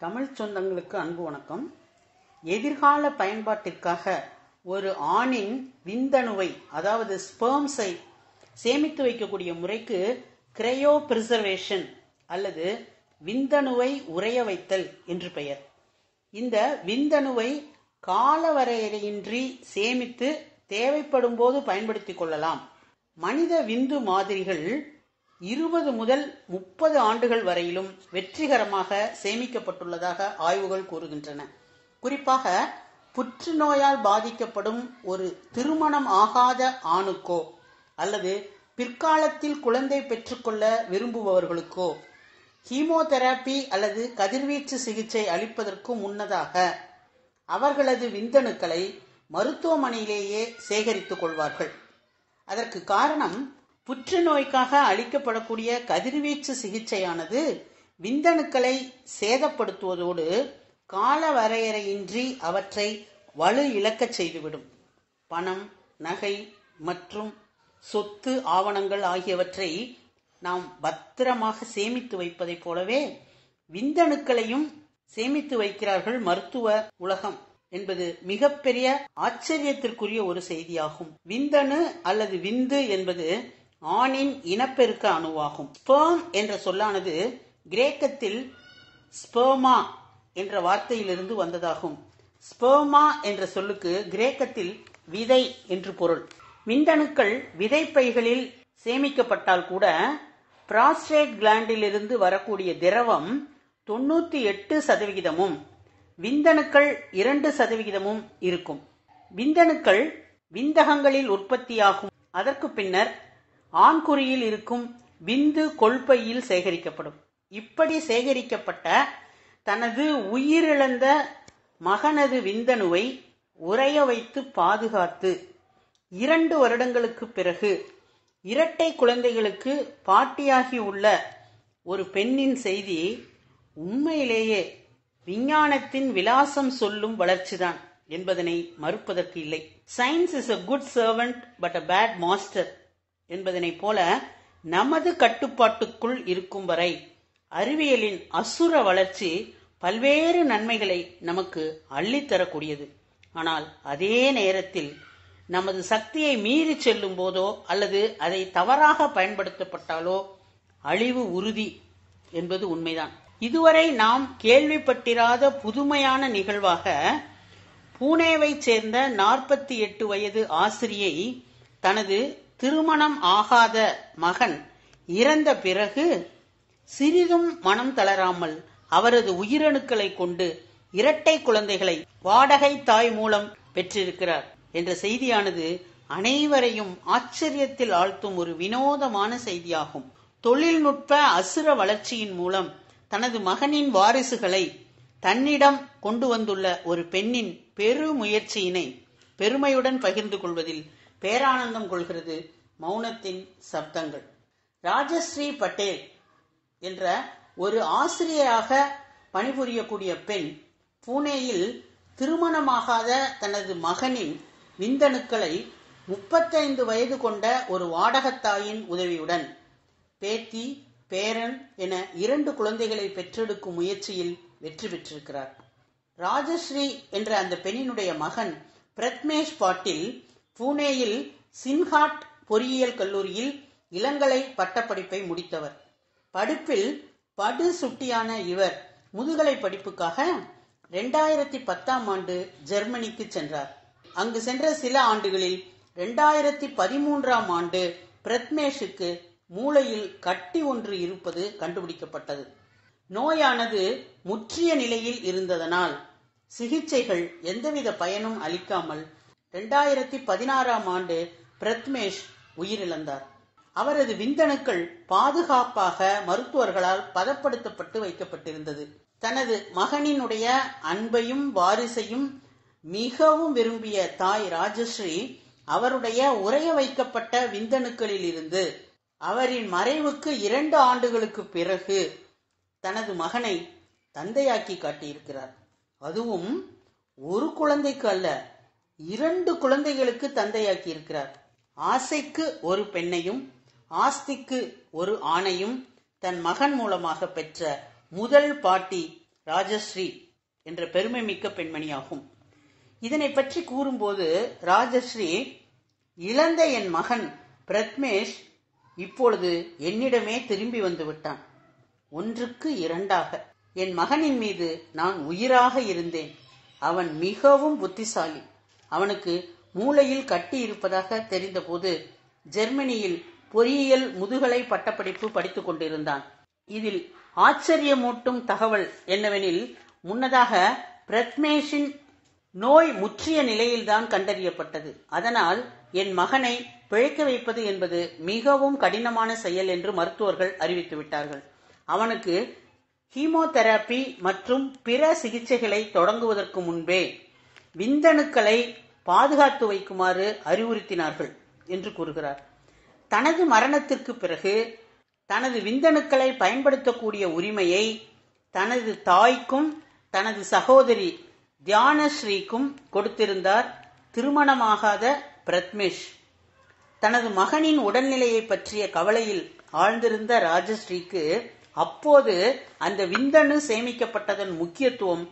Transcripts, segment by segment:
தமிழ் சொந்தங்களுக்கு அன்பு வணக்கம் எதிர்கால பயன்பாட்டிற்காக ஒரு ஆணின் விந்தணுவை அதாவது ஸ்பெர்ம்ஸை சேமித்து வைக்கக்கூடிய முறைக்கு கிரையோ பிரிசர்வேஷன் அல்லது விந்தணுவை உறைய வைத்தல் என்று பெயர் இந்த விந்தணுவை காலவரையறையின்றி சேமித்து தேவைப்படும் போது பயன்படுத்திக் கொள்ளலாம் மனித விந்து மாதிரிகள் இருபது முதல் முப்பது ஆண்டுகள் வரையிலும் வெற்றிகரமாக சேமிக்கப்பட்டுள்ளதாக ஆய்வுகள் கூறுகின்றன குறிப்பாக புற்றுநோயால் பாதிக்கப்படும் ஒரு திருமணம் ஆகாத ஆணுக்கோ அல்லது பிற்காலத்தில் குழந்தை பெற்றுக்கொள்ள விரும்புபவர்களுக்கோ கீமோதெரப்பி அல்லது கதிர்வீச்சு சிகிச்சை அளிப்பதற்கு முன்னதாக அவர்களது விந்தணுக்களை மருத்துவமனையிலேயே சேகரித்துக் கொள்வார்கள் அதற்கு காரணம் புற்றுநோய்க்காக அளிக்கப்படக்கூடிய கதிர்வீச்சு சிகிச்சையானது விந்தணுக்களை சேதப்படுத்துவதோடு கால வரையறையின்றி அவற்றை வலு இழக்கச் செய்துவிடும் பணம் நகை மற்றும் சொத்து ஆவணங்கள் ஆகியவற்றை நாம் பத்திரமாக சேமித்து வைப்பதைப் போலவே விந்தணுக்களையும் சேமித்து வைக்கிறார்கள் மருத்துவ உலகம் என்பது மிகப்பெரிய ஆச்சரியத்திற்குரிய ஒரு செய்தியாகும் விந்தணு அல்லது விந்து என்பது ஆணின் இனப்பெருக்க அணுவாகும் ஸ்பேம் என்ற சொல்லானது கிரேக்கத்தில் ஸ்பேமா என்ற வார்த்தையிலிருந்து வந்ததாகும் ஸ்பேமா என்ற சொல்லுக்கு கிரேக்கத்தில் விதை என்று பொருள் விந்தணுக்கள் விதைப்பைகளில் சேமிக்கப்பட்டால் கூட பிராஸ்டேட் கிளாண்டிலிருந்து வரக்கூடிய திரவம் தொண்ணூத்தி எட்டு சதவிகிதமும் விந்தணுக்கள் இரண்டு சதவிகிதமும் இருக்கும் விந்தணுக்கள் விந்தகங்களில் உற்பத்தியாகும் அதற்கு பின்னர் ஆண்குறியில் இருக்கும் விந்து கொள்பையில் சேகரிக்கப்படும் இப்படி சேகரிக்கப்பட்ட தனது உயிரிழந்த மகனது விந்தணுவை உறைய வைத்து பாதுகாத்து இரண்டு வருடங்களுக்கு பிறகு இரட்டை குழந்தைகளுக்கு பாட்டியாகி உள்ள ஒரு பெண்ணின் செய்தி உண்மையிலேயே விஞ்ஞானத்தின் விலாசம் சொல்லும் வளர்ச்சிதான் என்பதனை மறுப்பதற்கு இல்லை science is a good servant but a bad master என்பதனைப் போல நமது கட்டுப்பாட்டுக்குள் இருக்கும் வரை அறிவியலின் அசுர வளர்ச்சி பல்வேறு நன்மைகளை நமக்கு அள்ளித்தரக்கூடியது ஆனால் அதே நேரத்தில் நமது சக்தியை மீறி செல்லும் போதோ அல்லது அதை தவறாக பயன்படுத்தப்பட்டாலோ அழிவு உறுதி என்பது உண்மைதான் இதுவரை நாம் கேள்விப்பட்டிராத புதுமையான நிகழ்வாக பூனேவைச் சேர்ந்த நாற்பத்தி எட்டு வயது ஆசிரியை தனது திருமணம் ஆகாத மகன் இறந்த பிறகு சிறிதும் மனம் தளராமல் அவரது உயிரணுக்களை கொண்டு இரட்டை குழந்தைகளை வாடகை தாய் மூலம் பெற்றிருக்கிறார் என்ற செய்தியானது அனைவரையும் ஆச்சரியத்தில் ஆழ்த்தும் ஒரு வினோதமான செய்தியாகும் தொழில்நுட்ப அசுர வளர்ச்சியின் மூலம் தனது மகனின் வாரிசுகளை தன்னிடம் கொண்டு வந்துள்ள ஒரு பெண்ணின் பெரு முயற்சியினை பெருமையுடன் பகிர்ந்து கொள்வதில் பேரானந்தம் கொள்கிறது மௌனத்தின் சப்தங்கள் ராஜஸ்ரீ பட்டேல் என்ற ஒரு ஆசிரியராக பணிபுரியக்கூடிய பெண் பூனேயில் திருமணமாகாத தனது மகனின் விந்தணுக்களை முப்பத்தைந்து வயது கொண்ட ஒரு வாடகத்தாயின் உதவியுடன் பேத்தி பேரன் என இரண்டு குழந்தைகளை பெற்றெடுக்கும் முயற்சியில் வெற்றி பெற்றிருக்கிறார் ராஜஸ்ரீ என்ற அந்த பெண்ணினுடைய மகன் பிரத்மேஷ் பாட்டில் பூனேயில் சின்ஹாட் பொறியியல் கல்லூரியில் இளங்கலை பட்டப்படிப்பை முடித்தவர் படிப்பில் படு சுட்டியான இவர் முதுகலை படிப்புக்காக இரண்டாயிரத்தி பத்தாம் ஆண்டு ஜெர்மனிக்கு சென்றார் அங்கு சென்ற சில ஆண்டுகளில் இரண்டாயிரத்தி பதிமூன்றாம் ஆண்டு பிரத்மேஷுக்கு மூளையில் கட்டி ஒன்று இருப்பது கண்டுபிடிக்கப்பட்டது நோயானது முற்றிய நிலையில் இருந்ததனால் சிகிச்சைகள் எந்தவித பயனும் அளிக்காமல் இரண்டாயிரத்தி பதினாறாம் ஆண்டு பிரத்மேஷ் உயிரிழந்தார் அவரது விந்தணுக்கள் பாதுகாப்பாக மருத்துவர்களால் பதப்படுத்தப்பட்டு வைக்கப்பட்டிருந்தது தனது மகனினுடைய அன்பையும் வாரிசையும் மிகவும் விரும்பிய தாய் ராஜஸ்ரீ அவருடைய உறைய வைக்கப்பட்ட விந்தணுக்களில் இருந்து அவரின் மறைவுக்கு இரண்டு ஆண்டுகளுக்கு பிறகு தனது மகனை தந்தையாக்கி காட்டியிருக்கிறார் அதுவும் ஒரு குழந்தைக்கு அல்ல இரண்டு குழந்தைகளுக்கு தந்தையாக்கி இருக்கிறார் ஆசைக்கு ஒரு பெண்ணையும் ஆஸ்திக்கு ஒரு ஆணையும் தன் மகன் மூலமாக பெற்ற முதல் பாட்டி ராஜஸ்ரீ என்ற பெருமை மிக்க பெண்மணியாகும் இதனை பற்றி கூறும்போது ராஜஸ்ரீ இழந்த என் மகன் பிரத்மேஷ் இப்பொழுது என்னிடமே திரும்பி வந்து விட்டான் ஒன்றுக்கு இரண்டாக என் மகனின் மீது நான் உயிராக இருந்தேன் அவன் மிகவும் புத்திசாலி அவனுக்கு மூளையில் கட்டி இருப்பதாக தெரிந்தபோது ஜெர்மனியில் பொறியியல் முதுகலை பட்டப்படிப்பு படித்துக் கொண்டிருந்தான் இதில் ஆச்சரியமூட்டும் தகவல் என்னவெனில் முன்னதாக பிரத்மேஷின் நோய் முற்றிய நிலையில்தான் கண்டறியப்பட்டது அதனால் என் மகனை பிழைக்க வைப்பது என்பது மிகவும் கடினமான செயல் என்று மருத்துவர்கள் அறிவித்து விட்டார்கள் அவனுக்கு ஹீமோதெரப்பி மற்றும் பிற சிகிச்சைகளை தொடங்குவதற்கு முன்பே விந்தணுக்களை பாதுகாத்து வைக்குமாறு அறிவுறுத்தினார்கள் என்று கூறுகிறார் தனது மரணத்திற்கு பிறகு தனது விந்தணுக்களை பயன்படுத்தக்கூடிய உரிமையை தனது தாய்க்கும் தனது சகோதரி தியானஸ்ரீக்கும் கொடுத்திருந்தார் திருமணமாகாத பிரத்மேஷ் தனது மகனின் உடல்நிலையை பற்றிய கவலையில் ஆழ்ந்திருந்த ராஜஸ்ரீக்கு அப்போது அந்த விந்தணு சேமிக்கப்பட்டதன் முக்கியத்துவம்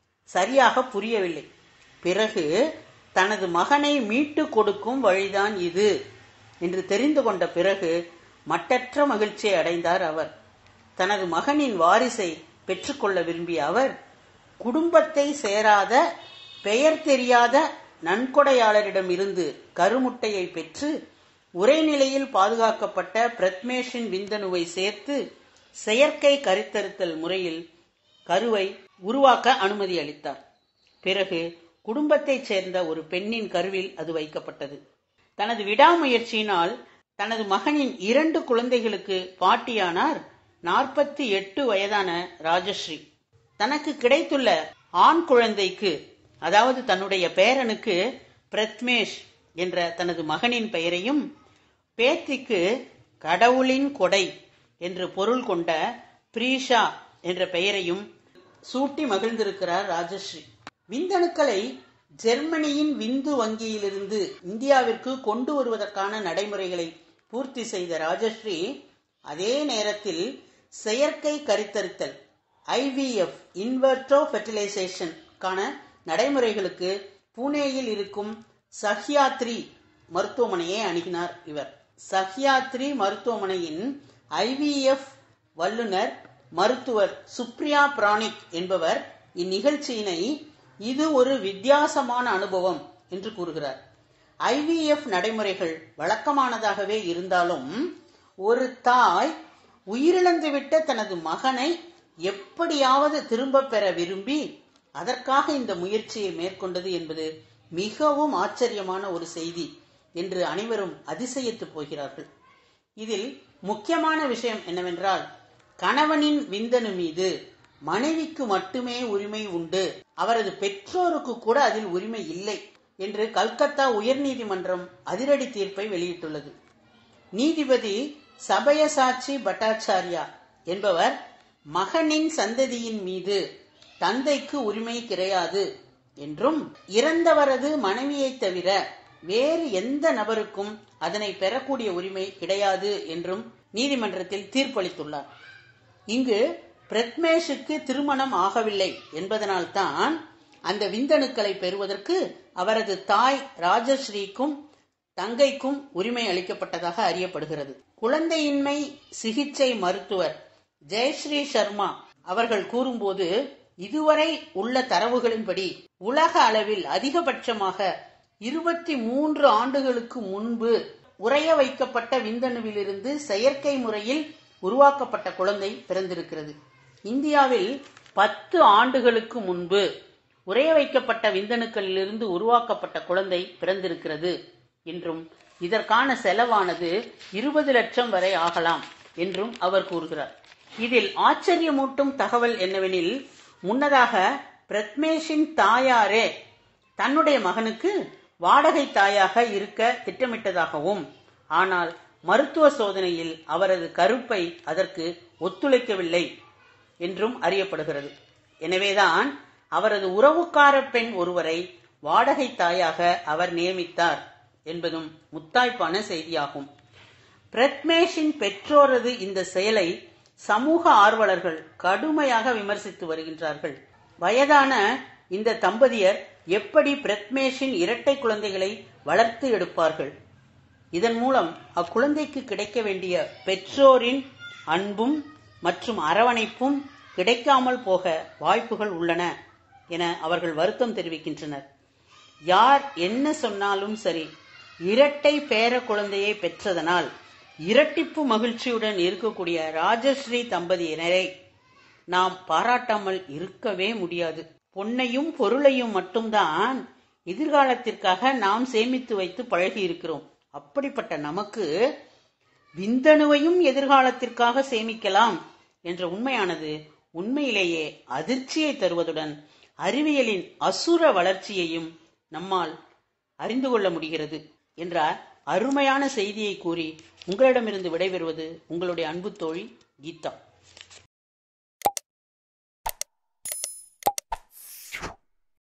சரியாக புரியவில்லை பிறகு தனது மகனை மீட்டு கொடுக்கும் வழிதான் இது என்று தெரிந்து கொண்ட பிறகு மட்டற்ற மகிழ்ச்சியை அடைந்தார் அவர் தனது மகனின் வாரிசை பெற்றுக்கொள்ள விரும்பிய அவர் குடும்பத்தை சேராத பெயர் தெரியாத நன்கொடையாளரிடம் இருந்து கருமுட்டையை பெற்று உரைநிலையில் பாதுகாக்கப்பட்ட பிரத்மேஷின் விந்தணுவை சேர்த்து செயற்கை கருத்தறுத்தல் முறையில் கருவை உருவாக்க அனுமதி அளித்தார் பிறகு குடும்பத்தைச் சேர்ந்த ஒரு பெண்ணின் கருவில் அது வைக்கப்பட்டது தனது விடாமுயற்சியினால் தனது மகனின் இரண்டு குழந்தைகளுக்கு பாட்டியானார் நாற்பத்தி எட்டு வயதான ராஜஸ்ரீ தனக்கு கிடைத்துள்ள ஆண் குழந்தைக்கு அதாவது தன்னுடைய பேரனுக்கு பிரத்மேஷ் என்ற தனது மகனின் பெயரையும் பேத்திக்கு கடவுளின் கொடை என்று பொருள் கொண்ட பிரீஷா என்ற பெயரையும் சூட்டி மகிழ்ந்திருக்கிறார் ராஜஸ்ரீ விந்தணுக்களை ஜெர்மனியின் விந்து வங்கியிலிருந்து இந்தியாவிற்கு கொண்டு வருவதற்கான நடைமுறைகளை பூர்த்தி செய்த ராஜஸ்ரீ அதே நேரத்தில் செயற்கை கருத்தரித்தல் ஐவிஎஃப் இன்வெர்டோ ஃபெர்டிலைசேஷனுக்கான நடைமுறைகளுக்கு புனேயில் இருக்கும் சஹ்யாத்ரி மருத்துவமனையை அணுகினார் இவர் சஹ்யாத்ரி மருத்துவமனையின் ஐவிஎஃப் வல்லுநர் மருத்துவர் சுப்ரியா பிராணிக் என்பவர் இந்நிகழ்ச்சியினை இது ஒரு வித்தியாசமான அனுபவம் என்று கூறுகிறார் ஐவிஎஃப் நடைமுறைகள் வழக்கமானதாகவே இருந்தாலும் ஒரு தாய் உயிரிழந்துவிட்ட தனது மகனை எப்படியாவது திரும்ப பெற விரும்பி அதற்காக இந்த முயற்சியை மேற்கொண்டது என்பது மிகவும் ஆச்சரியமான ஒரு செய்தி என்று அனைவரும் அதிசயித்து போகிறார்கள் இதில் முக்கியமான விஷயம் என்னவென்றால் கணவனின் விந்தணு மீது மனைவிக்கு மட்டுமே உரிமை உண்டு அவரது பெற்றோருக்கு கூட அதில் உரிமை இல்லை என்று கல்கத்தா உயர்நீதிமன்றம் அதிரடி தீர்ப்பை வெளியிட்டுள்ளது நீதிபதி சபயசாட்சி பட்டாச்சாரியா என்பவர் மகனின் சந்ததியின் மீது தந்தைக்கு உரிமை கிடையாது என்றும் இறந்தவரது மனைவியை தவிர வேறு எந்த நபருக்கும் அதனை பெறக்கூடிய உரிமை கிடையாது என்றும் நீதிமன்றத்தில் தீர்ப்பளித்துள்ளார் இங்கு பிரத்மேஷுக்கு திருமணம் ஆகவில்லை என்பதனால்தான் அந்த விந்தணுக்களை பெறுவதற்கு அவரது தாய் ராஜஸ்ரீக்கும் தங்கைக்கும் உரிமை அளிக்கப்பட்டதாக அறியப்படுகிறது குழந்தையின்மை சிகிச்சை மருத்துவர் ஜெயஸ்ரீ சர்மா அவர்கள் கூறும்போது இதுவரை உள்ள தரவுகளின்படி உலக அளவில் அதிகபட்சமாக இருபத்தி மூன்று ஆண்டுகளுக்கு முன்பு உறைய வைக்கப்பட்ட விந்தணுவிலிருந்து செயற்கை முறையில் உருவாக்கப்பட்ட குழந்தை பிறந்திருக்கிறது இந்தியாவில் பத்து ஆண்டுகளுக்கு முன்பு உறைய வைக்கப்பட்ட விந்தணுக்களிலிருந்து உருவாக்கப்பட்ட குழந்தை பிறந்திருக்கிறது என்றும் இதற்கான செலவானது இருபது லட்சம் வரை ஆகலாம் என்றும் அவர் கூறுகிறார் இதில் ஆச்சரியமூட்டும் தகவல் என்னவெனில் முன்னதாக பிரத்மேஷின் தாயாரே தன்னுடைய மகனுக்கு வாடகை தாயாக இருக்க திட்டமிட்டதாகவும் ஆனால் மருத்துவ சோதனையில் அவரது கருப்பை அதற்கு ஒத்துழைக்கவில்லை என்றும் அறியப்படுகிறது எனவேதான் அவரது உறவுக்கார பெண் ஒருவரை வாடகை தாயாக அவர் நியமித்தார் என்பதும் முத்தாய்ப்பான செய்தியாகும் பிரத்மேஷின் பெற்றோரது இந்த செயலை சமூக ஆர்வலர்கள் கடுமையாக விமர்சித்து வருகின்றார்கள் வயதான இந்த தம்பதியர் எப்படி பிரத்மேஷின் இரட்டை குழந்தைகளை வளர்த்து எடுப்பார்கள் இதன் மூலம் அக்குழந்தைக்கு கிடைக்க வேண்டிய பெற்றோரின் அன்பும் மற்றும் அரவணைப்பும் கிடைக்காமல் போக வாய்ப்புகள் உள்ளன என அவர்கள் வருத்தம் தெரிவிக்கின்றனர் யார் என்ன சொன்னாலும் சரி இரட்டை பேர குழந்தையை பெற்றதனால் இரட்டிப்பு மகிழ்ச்சியுடன் இருக்கக்கூடிய ராஜஸ்ரீ தம்பதியினரை நாம் பாராட்டாமல் இருக்கவே முடியாது பொன்னையும் பொருளையும் மட்டும்தான் எதிர்காலத்திற்காக நாம் சேமித்து வைத்து பழகி இருக்கிறோம் அப்படிப்பட்ட நமக்கு விந்தணுவையும் எதிர்காலத்திற்காக சேமிக்கலாம் என்ற உண்மையானது உண்மையிலேயே அதிர்ச்சியை தருவதுடன் அறிவியலின் அசுர வளர்ச்சியையும் நம்மால் அறிந்து கொள்ள முடிகிறது என்ற அருமையான செய்தியை கூறி உங்களிடமிருந்து விடைபெறுவது உங்களுடைய அன்பு தோழி கீதா